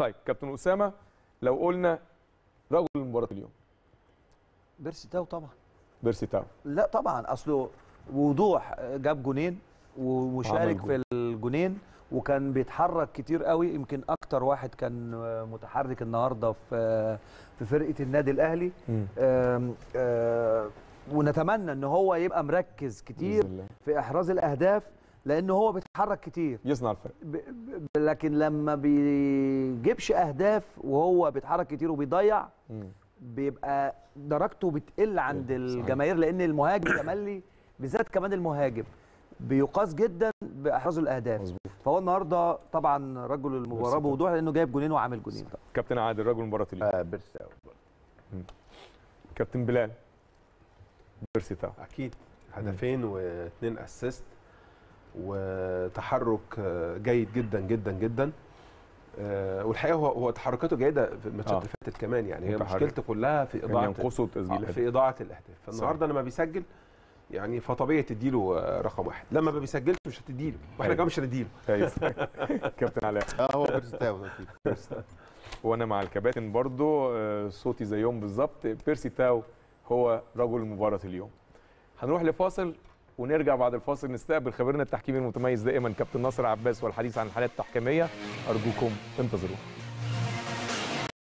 طيب كابتن اسامه لو قلنا رجل المباراه اليوم بيرسي تاو طبعا بيرسي تاو لا طبعا اصله وضوح جاب جونين و- وشارك جول. في الجونين وكان بيتحرك كتير قوي يمكن اكتر واحد كان متحرك النهارده في في فرقه النادي الاهلي آم، آه، ونتمنى ان هو يبقى مركز كتير بإذن الله. في احراز الاهداف لان هو بيتحرك كتير يصنع الفرق ب- ب- لكن لما بيجيبش اهداف وهو بيتحرك كتير وبيضيع مم. بيبقى درجته بتقل عند صحيح. الجماهير لان المهاجم تملي بالذات كمان المهاجم بيقاس جدا باحراز الاهداف مظبوط فهو النهارده طبعا رجل المباراه بيرسي بوضوح لانه جايب جونين وعامل جونين طبعا. كابتن عادل رجل مباراه اليوم آه بيرسي تاو كابتن بلال بيرسي تاو اكيد هدفين واثنين اسيست وتحرك آه، جيد جدا جدا جدا آه، والحقيقه هو هو تحركاته جيده في الماتشات آه. اللي فاتت كمان يعني هي متحرك. مشكلته كلها في كان اضاعه ينقصه آه، تسجيل في اضاعه الاهداف فالنهارده لما بيسجل يعني فطبيعي تديله آه، رقم واحد لما ما بيسجلش مش هتديله واحنا أيوة. كمان مش هنديله كويس كابتن علاء اه هو بيرسي تاو اكيد وانا مع الكباتن برضو آه، صوتي زيهم بالظبط بيرسي تاو هو رجل مباراه اليوم هنروح لفاصل ونرجع بعد الفاصل نستقبل خبيرنا التحكيمي المتميز دائما كابتن ناصر عباس والحديث عن الحالات التحكيميه ارجوكم انتظرونا